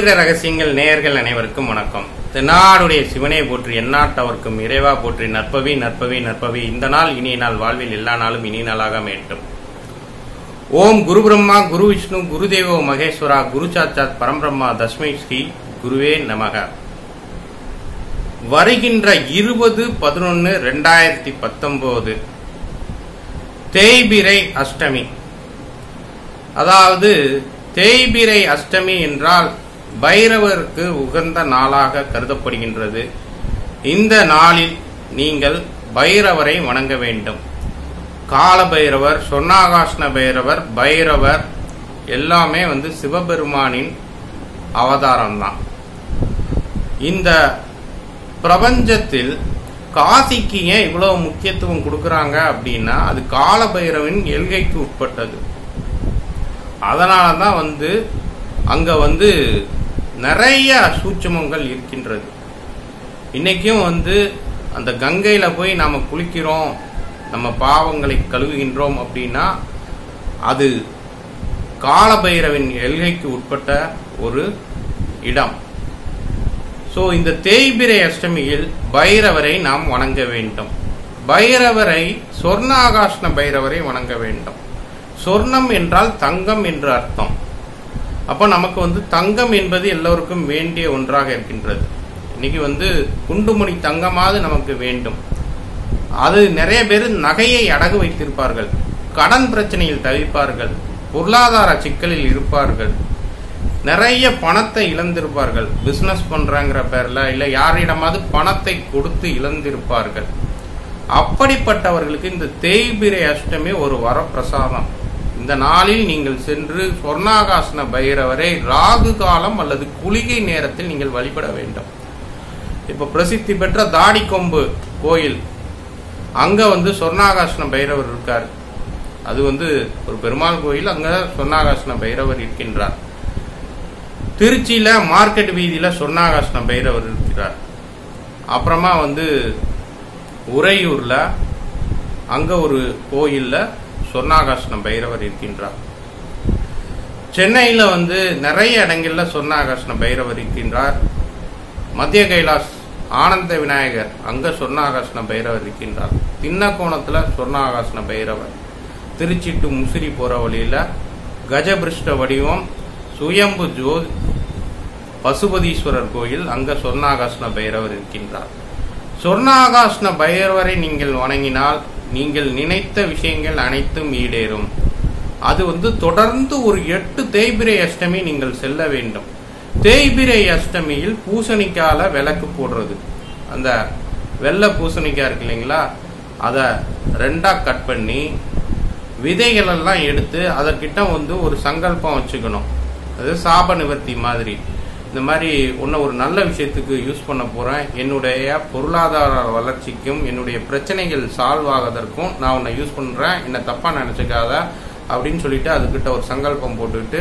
ஜோதிட ரகசியங்கள் நேயர்கள் அனைவருக்கும் வணக்கம் தென்னாடுடைய சிவனை போற்றி எந்நாட்டவர்க்கும் இறைவா போற்றி நற்பவி நற்பவி நற்பவி இந்த நாள் இனிய நாள் வாழ்வில் எல்லா நாளும் இனிய நாளாக மேட்டும் ஓம் குரு பிரம்மா குரு விஷ்ணு குருதேவோ மகேஸ்வரா குரு சாட்சாத் பரம்பிரம்மா தஸ்மை ஸ்ரீ குருவே நமக வருகின்ற இருபது பதினொன்னு ரெண்டாயிரத்தி பத்தொன்பது தேய்பிரை அஷ்டமி அதாவது தேய்பிரை அஷ்டமி என்றால் பைரவருக்கு உகந்த நாளாக கருதப்படுகின்றது இந்த நாளில் நீங்கள் பைரவரை வணங்க வேண்டும் கால பைரவர் சொர்ணாகாஷ்ண பைரவர் பைரவர் எல்லாமே வந்து சிவபெருமானின் அவதாரம் தான் இந்த பிரபஞ்சத்தில் காசிக்கு ஏன் இவ்வளவு முக்கியத்துவம் கொடுக்கறாங்க அப்படின்னா அது கால பைரவின் எல்கைக்கு உட்பட்டது அதனால தான் வந்து அங்க வந்து நிறைய சூட்சமங்கள் இருக்கின்றது இன்னைக்கும் வந்து அந்த கங்கையில போய் நாம குளிக்கிறோம் நம்ம பாவங்களை கழுவுகின்றோம் அப்படின்னா அது காலபைரவின் எல்கைக்கு உட்பட்ட ஒரு இடம் சோ இந்த தேய்பிரை அஷ்டமியில் பைரவரை நாம் வணங்க வேண்டும் பைரவரை சொர்ணாகாஷ்ண பைரவரை வணங்க வேண்டும் சொர்ணம் என்றால் தங்கம் என்று அர்த்தம் அப்போ நமக்கு வந்து தங்கம் என்பது எல்லோருக்கும் வேண்டிய ஒன்றாக இருக்கின்றது இன்னைக்கு வந்து குண்டுமணி தங்கமாவது நமக்கு வேண்டும் அது நிறைய பேர் நகையை அடகு வைத்திருப்பார்கள் கடன் பிரச்சனையில் தவிப்பார்கள் பொருளாதார சிக்கலில் இருப்பார்கள் நிறைய பணத்தை இழந்திருப்பார்கள் பிசினஸ் பண்றாங்கிற பேர்ல இல்ல யாரிடமாவது பணத்தை கொடுத்து இழந்திருப்பார்கள் அப்படிப்பட்டவர்களுக்கு இந்த தேய்பிரை அஷ்டமி ஒரு வரப்பிரசாதம் இந்த நாளில் நீங்கள் சென்று சொர்ணாகாசன பைரவரை ராகு காலம் அல்லது குளிகை நேரத்தில் நீங்கள் வழிபட வேண்டும் இப்ப பிரசித்தி பெற்ற தாடிக்கொம்பு கோயில் அங்க வந்து சொர்ணாகாசன பைரவர் இருக்கார் அது வந்து ஒரு பெருமாள் கோயில் அங்க சொர்ணாகாசன பைரவர் இருக்கின்றார் திருச்சியில மார்க்கெட் வீதியில சொர்ணாகாசன பைரவர் இருக்கிறார் அப்புறமா வந்து உறையூர்ல அங்க ஒரு கோயில்ல சொர்ணாகாசன பைரவர் இருக்கின்றார் சென்னையில வந்து நிறைய இடங்கள்ல சொர்ணாகாசன பைரவர் இருக்கின்றார் மத்திய கைலாஸ் ஆனந்த விநாயகர் அங்க சொர்ணாகாசன பைரவர் இருக்கின்றார் தின்னக்கோணத்துல சொர்ணாகாசன பைரவர் திருச்சி டு முசிறி போற வழியில கஜபிருஷ்ட வடிவம் சுயம்பு ஜோத் பசுபதீஸ்வரர் கோயில் அங்க சொர்ணாகாசன பைரவர் இருக்கின்றார் சொர்ணாகாசன பைரவரை நீங்கள் வணங்கினால் நீங்கள் நினைத்த விஷயங்கள் அனைத்தும் ஈடேறும் அது வந்து தொடர்ந்து ஒரு எட்டு தேய்பிரை அஷ்டமி நீங்கள் செல்ல வேண்டும் தேய்பிரை அஷ்டமியில் பூசணிக்கால விளக்கு போடுறது அந்த வெள்ளை பூசணிக்காய் இருக்கு இல்லைங்களா அதை ரெண்டா கட் பண்ணி விதைகள் எல்லாம் எடுத்து அதற்கிட்ட வந்து ஒரு சங்கல்பம் வச்சுக்கணும் அது சாப நிவர்த்தி மாதிரி இந்த மாதிரி உன்னை ஒரு நல்ல விஷயத்துக்கு யூஸ் பண்ண போறேன் என்னுடைய பொருளாதார வளர்ச்சிக்கும் என்னுடைய பிரச்சனைகள் சால்வ் ஆவதற்கும் நான் உன்னை யூஸ் பண்றேன் என்னை தப்பா நினைச்சுக்காத அப்படின்னு சொல்லிட்டு அதுக்கிட்ட ஒரு சங்கல்பம் போட்டுக்கிட்டு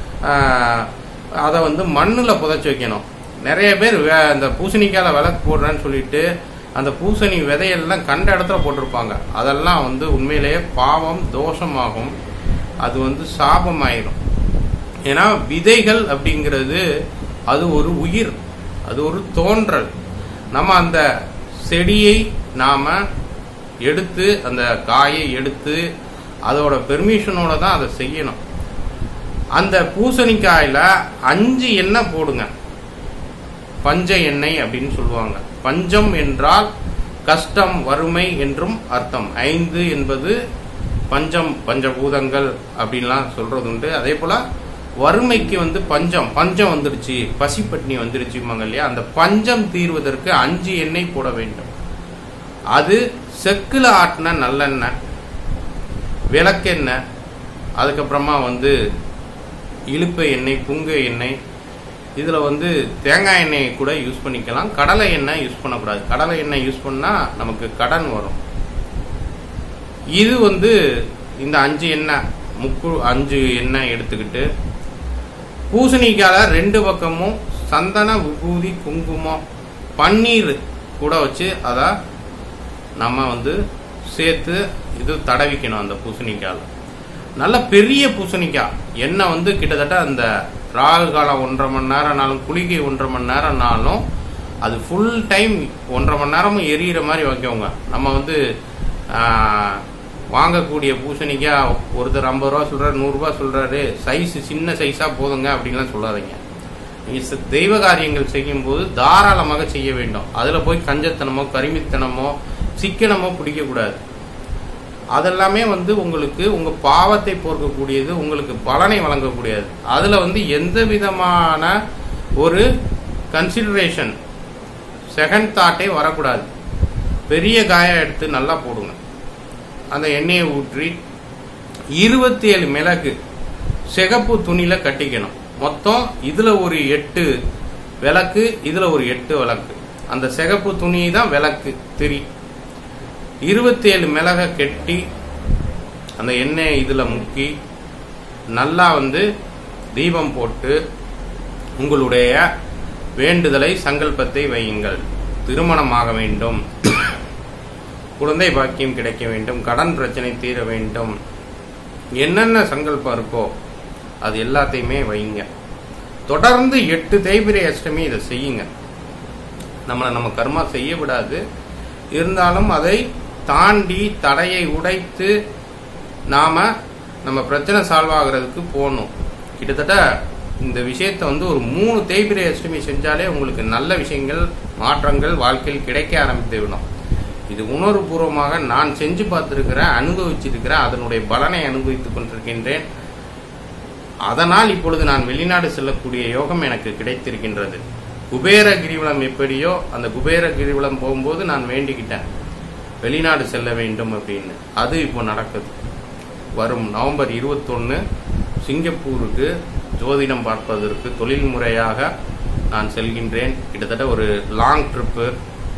அதை வந்து மண்ணில் புதைச்சி வைக்கணும் நிறைய பேர் வே- அந்த பூசணிக்கால விளக்கு போடுறேன்னு சொல்லிட்டு அந்த பூசணி விதையெல்லாம் கண்ட இடத்துல போட்டிருப்பாங்க அதெல்லாம் வந்து உண்மையிலேயே பாவம் தோஷமாகும் அது வந்து சாபமாயிரும் ஏன்னா விதைகள் அப்படிங்கிறது அது ஒரு உயிர் அது ஒரு தோன்றல் நம்ம அந்த செடியை நாம எடுத்து அந்த காயை எடுத்து அதோட பெர்மிஷனோட தான் அதை செய்யணும் அந்த பூசணிக்காயில அஞ்சு எண்ணெய் போடுங்க பஞ்ச எண்ணெய் அப்படின்னு சொல்லுவாங்க பஞ்சம் என்றால் கஷ்டம் வறுமை என்றும் அர்த்தம் ஐந்து என்பது பஞ்சம் பஞ்சபூதங்கள் அப்படின்லாம் சொல்றது உண்டு அதே போல வறுமைக்கு வந்து பஞ்சம் பஞ்சம் வந்துருச்சு பசிப்பட்டினி வந்துருச்சுமாங்க இல்லையா அந்த பஞ்சம் தீர்வதற்கு அஞ்சு எண்ணெய் போட வேண்டும் அது செக்குல ஆட்டின நல்லெண்ணெய் விளக்கெண்ணெய் அதுக்கப்புறமா வந்து இழுப்ப எண்ணெய் புங்க எண்ணெய் இதில் வந்து தேங்காய் எண்ணெய் கூட யூஸ் பண்ணிக்கலாம் கடலை எண்ணெய் யூஸ் பண்ணக்கூடாது கடலை எண்ணெய் யூஸ் பண்ணால் நமக்கு கடன் வரும் இது வந்து இந்த அஞ்சு எண்ணெய் முக்கு அஞ்சு எண்ணெய் எடுத்துக்கிட்டு பூசணிக்கால ரெண்டு பக்கமும் சந்தன விபூதி குங்குமம் பன்னீர் கூட வச்சு அதை நம்ம வந்து சேர்த்து இது தடவிக்கணும் அந்த பூசணிக்கால நல்ல பெரிய பூசணிக்காய் எண்ணெய் வந்து கிட்டத்தட்ட அந்த ராகு காலம் ஒன்றரை மணி நேரம்னாலும் குளிகை ஒன்றரை மணி நேரம்னாலும் அது ஃபுல் டைம் ஒன்றரை மணி நேரமும் எரியிற மாதிரி வைக்கோங்க நம்ம வந்து ஆஹ், வாங்கக்கூடிய பூசணிக்காய் ஒருத்தர் ஐம்பது ரூபா சொல்றாரு நூறுரூவா சொல்றாரு சைஸ் சின்ன சைஸா போதுங்க அப்படின்லாம் சொல்லாதீங்க நீங்க ச- தெய்வ காரியங்கள் செய்யும்போது தாராளமாக செய்ய வேண்டும் அதுல போய் கஞ்சத்தனமோ கரிமித்தனமோ சிக்கனமோ பிடிக்கக்கூடாது அதெல்லாமே வந்து உங்களுக்கு உங்க பாவத்தை போர்க்கக்கூடியது உங்களுக்கு பலனை வழங்கக்கூடியது அதுல வந்து எந்த விதமான ஒரு கன்சிடரேஷன் செகண்ட் தாட்டே வரக்கூடாது பெரிய காயம் எடுத்து நல்லா போடுங்க அந்த எண்ணெயை ஊற்றி இருபத்தி ஏழு மிளகு சிகப்பு துணியில கட்டிக்கணும் மொத்தம் இதுல ஒரு எட்டு விளக்கு இதுல ஒரு எட்டு விளக்கு அந்த சிகப்பு துணி தான் விளக்கு திரி இருபத்தி ஏழு மிளகை கெட்டி அந்த எண்ணெய் இதுல முக்கி நல்லா வந்து தீபம் போட்டு உங்களுடைய வேண்டுதலை சங்கல்பத்தை வையுங்கள் திருமணமாக வேண்டும் குழந்தை பாக்கியம் கிடைக்க வேண்டும் கடன் பிரச்சனை தீர வேண்டும் என்னென்ன சங்கல்பம் இருக்கோ அது எல்லாத்தையுமே வைங்க தொடர்ந்து எட்டு தேய்பிரை அஷ்டமி இதை செய்யுங்க நம்மளை நம்ம கர்மா செய்ய விடாது இருந்தாலும் அதை தாண்டி தடையை உடைத்து நாம நம்ம பிரச்சனை சால்வ் ஆகுறதுக்கு போகணும் கிட்டத்தட்ட இந்த விஷயத்தை வந்து ஒரு மூணு தேய்பிரை அஷ்டமி செஞ்சாலே உங்களுக்கு நல்ல விஷயங்கள் மாற்றங்கள் வாழ்க்கையில் கிடைக்க ஆரம்பித்து விடும் இது உணர்வுபூர்வமாக நான் செஞ்சு பார்த்திருக்கிறேன் அனுபவிச்சிருக்கிறேன் அதனுடைய பலனை அனுபவித்துக் கொண்டிருக்கின்றேன் அதனால் இப்பொழுது நான் வெளிநாடு செல்லக்கூடிய யோகம் எனக்கு கிடைத்திருக்கின்றது குபேர கிரிவலம் எப்படியோ அந்த குபேர கிரிவலம் போகும்போது நான் வேண்டிக்கிட்டேன் வெளிநாடு செல்ல வேண்டும் அப்படின்னு அது இப்போ நடக்குது வரும் நவம்பர் 21 சிங்கப்பூருக்கு ஜோதிடம் பார்ப்பதற்கு தொழில் முறையாக நான் செல்கின்றேன் கிட்டத்தட்ட ஒரு லாங் ட்ரிப்பு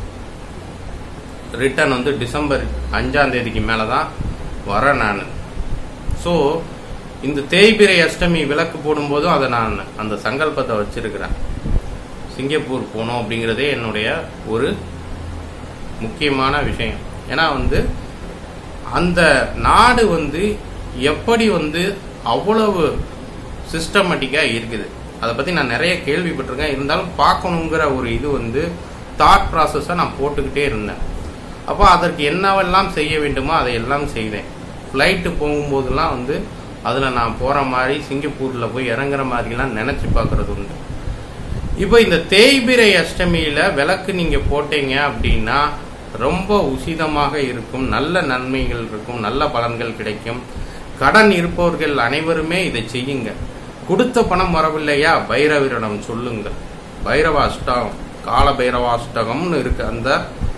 ரிட்டர்ன் வந்து டிசம்பர் அஞ்சாம் தேதிக்கு மேலே தான் வரேன் நான் ஸோ இந்த தேய்பிரை அஷ்டமி விளக்கு போடும்போதும் அதை நான் அந்த சங்கல்பத்தை வச்சிருக்கிறேன் சிங்கப்பூர் போகணும் அப்படிங்கிறதே என்னுடைய ஒரு முக்கியமான விஷயம் ஏன்னா வந்து அந்த நாடு வந்து எப்படி வந்து அவ்வளவு சிஸ்டமேட்டிக்காக இருக்குது அதை பற்றி நான் நிறைய கேள்விப்பட்டிருக்கேன் இருந்தாலும் பார்க்கணுங்கிற ஒரு இது வந்து தாட் ப்ராசஸை நான் போட்டுக்கிட்டே இருந்தேன் அப்போ அதற்கு என்னவெல்லாம் செய்ய வேண்டுமோ அதை எல்லாம் செய்தேன் ஃப்ளைட்டு போகும்போதெல்லாம் வந்து அதில் நான் போகிற மாதிரி சிங்கப்பூரில் போய் இறங்குற மாதிரிலாம் நினச்சி பார்க்குறது உண்டு இப்போ இந்த தேய்பிரை அஷ்டமியில விளக்கு நீங்க போட்டீங்க அப்படின்னா ரொம்ப உசிதமாக இருக்கும் நல்ல நன்மைகள் இருக்கும் நல்ல பலன்கள் கிடைக்கும் கடன் இருப்பவர்கள் அனைவருமே இதை செய்யுங்க கொடுத்த பணம் வரவில்லையா பைரவரிடம் சொல்லுங்கள் பைரவாஷ்டகம் கால பைரவாஷ்டகம்னு இருக்கு அந்த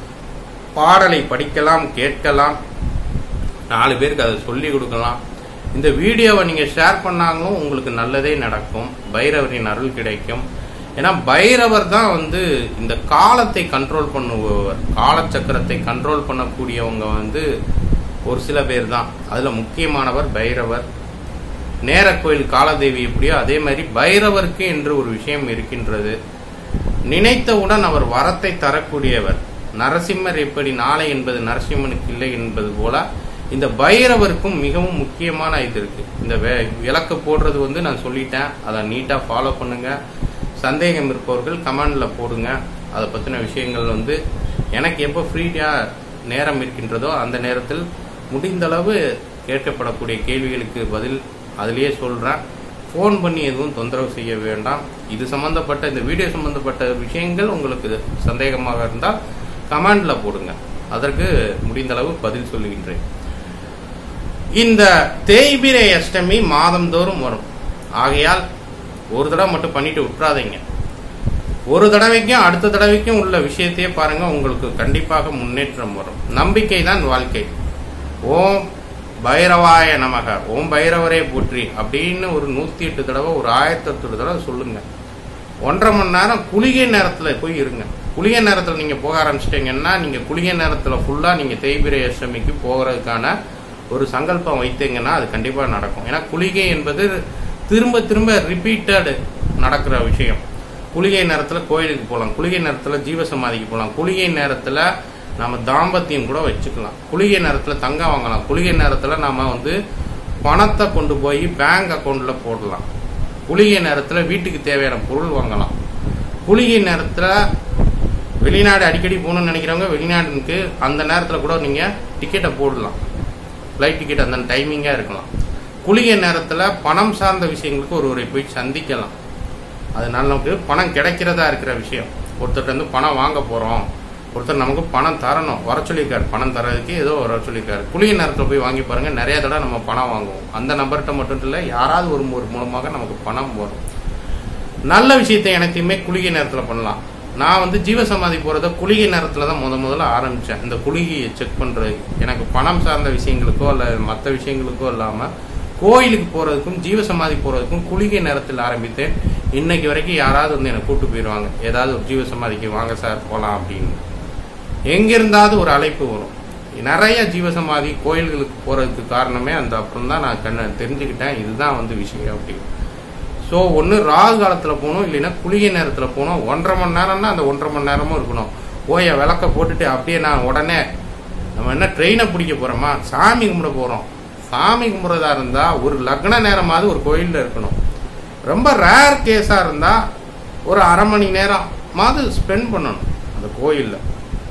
பாடலை படிக்கலாம் கேட்கலாம் நாலு பேருக்கு அதை சொல்லி கொடுக்கலாம் இந்த வீடியோவை நீங்க ஷேர் பண்ணாங்களும் உங்களுக்கு நல்லதே நடக்கும் பைரவரின் அருள் கிடைக்கும் ஏன்னா பைரவர் தான் வந்து இந்த காலத்தை கண்ட்ரோல் பண்ணுபவர் காலச்சக்கரத்தை கண்ட்ரோல் பண்ணக்கூடியவங்க வந்து ஒரு சில பேர் தான் அதுல முக்கியமானவர் பைரவர் நேர கோயில் காலதேவி எப்படியோ அதே மாதிரி பைரவருக்கு என்று ஒரு விஷயம் இருக்கின்றது நினைத்தவுடன் அவர் வரத்தை தரக்கூடியவர் நரசிம்மர் எப்படி நாளை என்பது நரசிம்மனுக்கு இல்லை என்பது போல இந்த பைரவருக்கும் மிகவும் முக்கியமான இது இருக்கு இந்த வே- விளக்கு போடுறது வந்து நான் சொல்லிட்டேன் அதை நீட்டா ஃபாலோ பண்ணுங்க சந்தேகம் இருப்பவர்கள் கமெண்ட்ல போடுங்க அதை பத்தின விஷயங்கள் வந்து எனக்கு எப்போ ஃப்ரீயா நேரம் இருக்கின்றதோ அந்த நேரத்தில் முடிந்த அளவு கேட்கப்படக்கூடிய கேள்விகளுக்கு பதில் அதிலேயே சொல்றேன் ஃபோன் பண்ணி எதுவும் தொந்தரவு செய்ய வேண்டாம் இது சம்பந்தப்பட்ட இந்த வீடியோ சம்பந்தப்பட்ட விஷயங்கள் உங்களுக்கு சந்தேகமாக இருந்தால் கமெண்ட்ல போடுங்க அதற்கு முடிந்த அளவு பதில் சொல்லுகின்றேன் இந்த தேய்பிரை அஷ்டமி மாதந்தோறும் வரும் ஆகையால் ஒரு தடவை மட்டும் பண்ணிட்டு விட்டுறாதீங்க ஒரு தடவைக்கும் அடுத்த தடவைக்கும் உள்ள விஷயத்தையே பாருங்க உங்களுக்கு கண்டிப்பாக முன்னேற்றம் வரும் நம்பிக்கை தான் வாழ்க்கை ஓம் பைரவாய நமக ஓம் பைரவரே போற்றி அப்படின்னு ஒரு நூத்தி எட்டு தடவை ஒரு ஆயிரத்தி எட்டு தடவை சொல்லுங்க ஒன்றரை மணி நேரம் குளிகை நேரத்துல போய் இருங்க குளிகை நேரத்துல நீங்க போக ஆரம்பிச்சிட்டீங்கன்னா நீங்க குளிகை நேரத்துல ஃபுல்லா நீங்க தேய்பிரை அஷ்டமிக்கு போகிறதுக்கான ஒரு சங்கல்பம் வைத்தீங்கன்னா அது கண்டிப்பா நடக்கும் ஏன்னா குளிகை என்பது திரும்ப திரும்ப ரிப்பீட்டட் நடக்கிற விஷயம் குளிகை நேரத்துல கோயிலுக்கு போகலாம் குளிகை நேரத்துல ஜீவசமாதிக்கு போகலாம் குளிகை நேரத்துல நாம தாம்பத்தியம் கூட வச்சுக்கலாம் குளிகை நேரத்துல தங்கம் வாங்கலாம் குளிகை நேரத்துல நாம வந்து பணத்தை கொண்டு போய் பேங்க் அக்கௌண்ட்ல போடலாம் குளிகை நேரத்தில் வீட்டுக்கு தேவையான பொருள் வாங்கலாம் குளிகை நேரத்தில் வெளிநாடு அடிக்கடி போகணும்னு நினைக்கிறவங்க வெளிநாட்டுக்கு அந்த நேரத்தில் கூட நீங்கள் டிக்கெட்டை போடலாம் ஃப்ளைட் டிக்கெட் அந்த டைமிங்காக இருக்கலாம் குளிகை நேரத்தில் பணம் சார்ந்த விஷயங்களுக்கு ஒருவரை போய் சந்திக்கலாம் அதனால நமக்கு பணம் கிடைக்கிறதா இருக்கிற விஷயம் ஒருத்தர்ட்ட இருந்து பணம் வாங்க போகிறோம் ஒருத்தர் நமக்கு பணம் தரணும் வர சொல்லியிருக்காரு பணம் தரதுக்கு ஏதோ வர சொல்லியிருக்காரு குளிகை நேரத்தில் போய் வாங்கி பாருங்க நிறைய தடவை நம்ம பணம் வாங்குவோம் அந்த நபர்கிட்ட மட்டும் இல்லை யாராவது ஒரு ஒரு மூலமாக நமக்கு பணம் வரும் நல்ல விஷயத்தை எனக்குமே குளிகை நேரத்தில் பண்ணலாம் நான் வந்து ஜீவசமாதி போகிறத குளிகை நேரத்தில் தான் முத முதல்ல ஆரம்பித்தேன் இந்த குளிகையை செக் பண்ணுறது எனக்கு பணம் சார்ந்த விஷயங்களுக்கோ இல்லை மற்ற விஷயங்களுக்கோ இல்லாமல் கோயிலுக்கு போகிறதுக்கும் ஜீவசமாதி போகிறதுக்கும் குளிகை நேரத்தில் ஆரம்பித்தேன் இன்னைக்கு வரைக்கும் யாராவது வந்து என்னை கூட்டு போயிடுவாங்க ஏதாவது ஒரு ஜீவசமாதிக்கு வாங்க சார் போகலாம் அப்படின்னு எங்கிருந்தாவது ஒரு அழைப்பு வரும் நிறைய ஜீவசமாதி கோயில்களுக்கு போகிறதுக்கு காரணமே அந்த அப்புறம் தான் நான் கண்ண தெரிஞ்சுக்கிட்டேன் இதுதான் வந்து விஷயம் அப்படின்னு ஸோ ஒன்று ராகு காலத்தில் போகணும் இல்லைன்னா குளிகை நேரத்தில் போகணும் ஒன்றரை மணி நேரம்னா அந்த ஒன்றரை மணி நேரமும் இருக்கணும் ஓய விளக்க போட்டுட்டு அப்படியே நான் உடனே நம்ம என்ன ட்ரெயினை பிடிக்க போகிறோமா சாமி கும்பிட போகிறோம் சாமி கும்பிட்றதா இருந்தால் ஒரு லக்ன நேரமாவது ஒரு கோயிலில் இருக்கணும் ரொம்ப ரேர் கேஸாக இருந்தால் ஒரு அரை மணி நேரமாவது ஸ்பெண்ட் பண்ணணும் அந்த கோயிலில்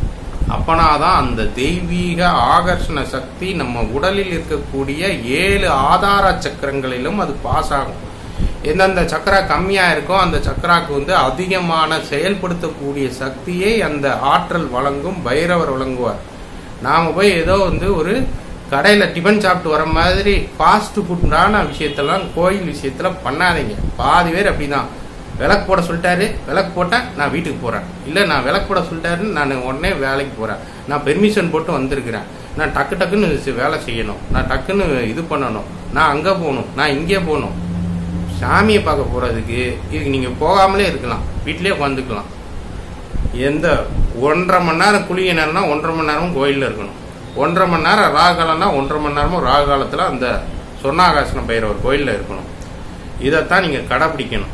அப்பனாதான் அந்த தெய்வீக ஆகர்ஷண சக்தி நம்ம உடலில் இருக்கக்கூடிய ஏழு ஆதார சக்கரங்களிலும் அது பாஸ் ஆகும் எந்தெந்த சக்கரா கம்மியாக இருக்கோ அந்த சக்கராக்கு வந்து அதிகமான செயல்படுத்தக்கூடிய சக்தியை அந்த ஆற்றல் வழங்கும் பைரவர் வழங்குவார் நாம் போய் ஏதோ வந்து ஒரு கடையில் டிஃபன் சாப்பிட்டு வர மாதிரி ஃபாஸ்ட் ஃபுட்டான விஷயத்தெல்லாம் கோயில் விஷயத்தில் பண்ணாதீங்க பாதி பேர் அப்படிதான் விளக்கு போட சொல்லிட்டாரு விளக்கு போட்டேன் நான் வீட்டுக்கு போகிறேன் இல்லை நான் விளக்கு போட சொல்லிட்டாருன்னு நான் உடனே வேலைக்கு போகிறேன் நான் பெர்மிஷன் போட்டு வந்திருக்கிறேன் நான் டக்கு டக்குன்னு வேலை செய்யணும் நான் டக்குன்னு இது பண்ணணும் நான் அங்கே போகணும் நான் இங்கே போகணும் சாமியை பார்க்க போகிறதுக்கு இதுக்கு நீங்கள் போகாமலே இருக்கலாம் வீட்டிலே உட்காந்துக்கலாம் எந்த ஒன்றரை மணி நேரம் குளிகை நேரம்னா ஒன்றரை மணி நேரமும் கோயிலில் இருக்கணும் ஒன்றரை மணி நேரம் ராகாலம்னா ஒன்றரை மணி நேரமும் ராகு காலத்தில் அந்த சொர்ணாகாசனம் பயிரவர் கோயிலில் இருக்கணும் இதைத்தான் நீங்கள் கடைப்பிடிக்கணும்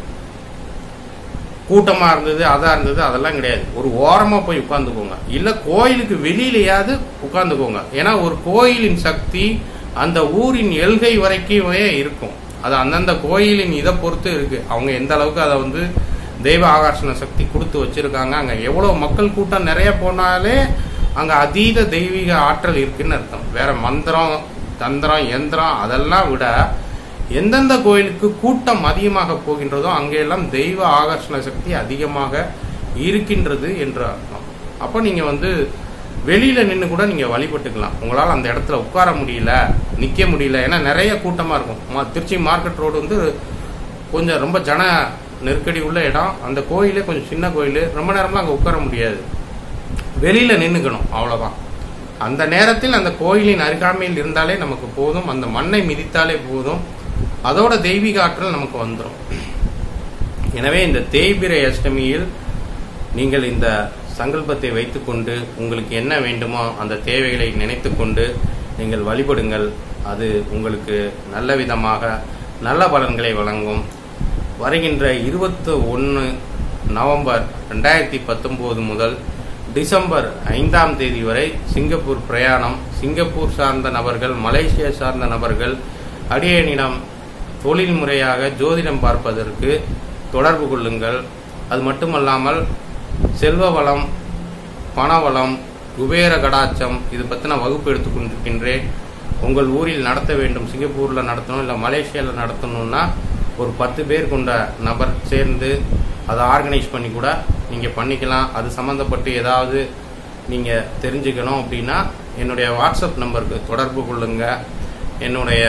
கூட்டமாக இருந்தது அதாக இருந்தது அதெல்லாம் கிடையாது ஒரு ஓரமாக போய் உட்காந்துக்கோங்க இல்லை கோயிலுக்கு வெளியிலையாவது உட்காந்துக்கோங்க ஏன்னா ஒரு கோயிலின் சக்தி அந்த ஊரின் எல்கை வரைக்குமே இருக்கும் அது அந்தந்த கோயிலின் இதை பொறுத்து இருக்கு அவங்க எந்த அளவுக்கு அதை வந்து தெய்வ ஆகர்ஷண சக்தி கொடுத்து வச்சிருக்காங்க அங்கே எவ்வளோ மக்கள் கூட்டம் நிறைய போனாலே அங்கே அதீத தெய்வீக ஆற்றல் இருக்குன்னு அர்த்தம் வேற மந்திரம் தந்திரம் எந்திரம் அதெல்லாம் விட எந்தெந்த கோயிலுக்கு கூட்டம் அதிகமாக போகின்றதோ அங்கெல்லாம் தெய்வ ஆகர்ஷண சக்தி அதிகமாக இருக்கின்றது என்று அர்த்தம் அப்போ நீங்கள் வந்து வெளியில நின்று கூட நீங்க வழிபட்டுக்கலாம் உங்களால் அந்த இடத்துல உட்கார முடியல நிக்க முடியல ஏன்னா நிறைய கூட்டமா இருக்கும் மா- திருச்சி மார்க்கெட் ரோடு வந்து கொஞ்சம் ரொம்ப ஜன நெருக்கடி உள்ள இடம் அந்த கோயிலே கொஞ்சம் சின்ன கோயில் ரொம்ப நேரம்லாம் அங்கே உட்கார முடியாது வெளியில நின்றுக்கணும் அவ்வளவுதான் அந்த நேரத்தில் அந்த கோயிலின் அருகாமையில் இருந்தாலே நமக்கு போதும் அந்த மண்ணை மிதித்தாலே போதும் அதோட தெய்வீக ஆற்றல் நமக்கு வந்துடும் எனவே இந்த தேய்பிரை அஷ்டமியில் நீங்கள் இந்த சங்கல்பத்தை வைத்துக்கொண்டு உங்களுக்கு என்ன வேண்டுமோ அந்த தேவைகளை நினைத்துக்கொண்டு நீங்கள் வழிபடுங்கள் அது உங்களுக்கு நல்ல விதமாக நல்ல பலன்களை வழங்கும் வருகின்ற இருபத்து ஒன்று நவம்பர் ரெண்டாயிரத்தி பத்தொம்போது முதல் டிசம்பர் ஐந்தாம் தேதி வரை சிங்கப்பூர் பிரயாணம் சிங்கப்பூர் சார்ந்த நபர்கள் மலேசியா சார்ந்த நபர்கள் அடியனிடம் தொழில் முறையாக ஜோதிடம் பார்ப்பதற்கு தொடர்பு கொள்ளுங்கள் அது மட்டுமல்லாமல் செல்வ வளம் பணவளம் குபேர கடாச்சம் இது பற்றின வகுப்பு எடுத்துக்கொண்டிருக்கின்றேன் உங்கள் ஊரில் நடத்த வேண்டும் சிங்கப்பூரில் நடத்தணும் இல்லை மலேசியாவில் நடத்தணும்னா ஒரு பத்து பேர் கொண்ட நபர் சேர்ந்து அதை ஆர்கனைஸ் பண்ணி கூட நீங்கள் பண்ணிக்கலாம் அது சம்மந்தப்பட்டு ஏதாவது நீங்கள் தெரிஞ்சுக்கணும் அப்படின்னா என்னுடைய வாட்ஸ்அப் நம்பருக்கு தொடர்பு கொள்ளுங்க என்னுடைய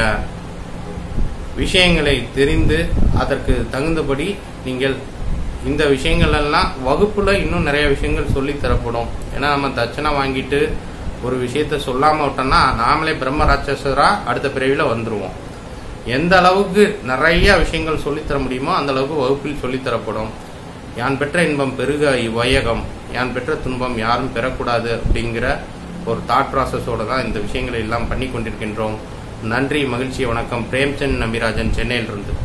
விஷயங்களை தெரிந்து அதற்கு தகுந்தபடி நீங்கள் இந்த விஷயங்கள் எல்லாம் வகுப்புல இன்னும் நிறைய விஷயங்கள் சொல்லி தரப்படும் ஏன்னா நம்ம தட்சணை வாங்கிட்டு ஒரு விஷயத்த சொல்லாம விட்டோம்னா நாமளே பிரம்ம ராட்சசரா அடுத்த பிறவில வந்துருவோம் எந்த அளவுக்கு நிறைய விஷயங்கள் சொல்லித் தர முடியுமோ அந்த அளவுக்கு வகுப்பில் சொல்லித் தரப்படும் யான் பெற்ற இன்பம் பெருக இவ்வையகம் யான் பெற்ற துன்பம் யாரும் பெறக்கூடாது அப்படிங்கிற ஒரு தாட் ப்ராசஸோட தான் இந்த விஷயங்களை எல்லாம் பண்ணி கொண்டிருக்கின்றோம் நன்றி மகிழ்ச்சி வணக்கம் பிரேம்சந்த் நம்பிராஜன் சென்னையிலிருந்து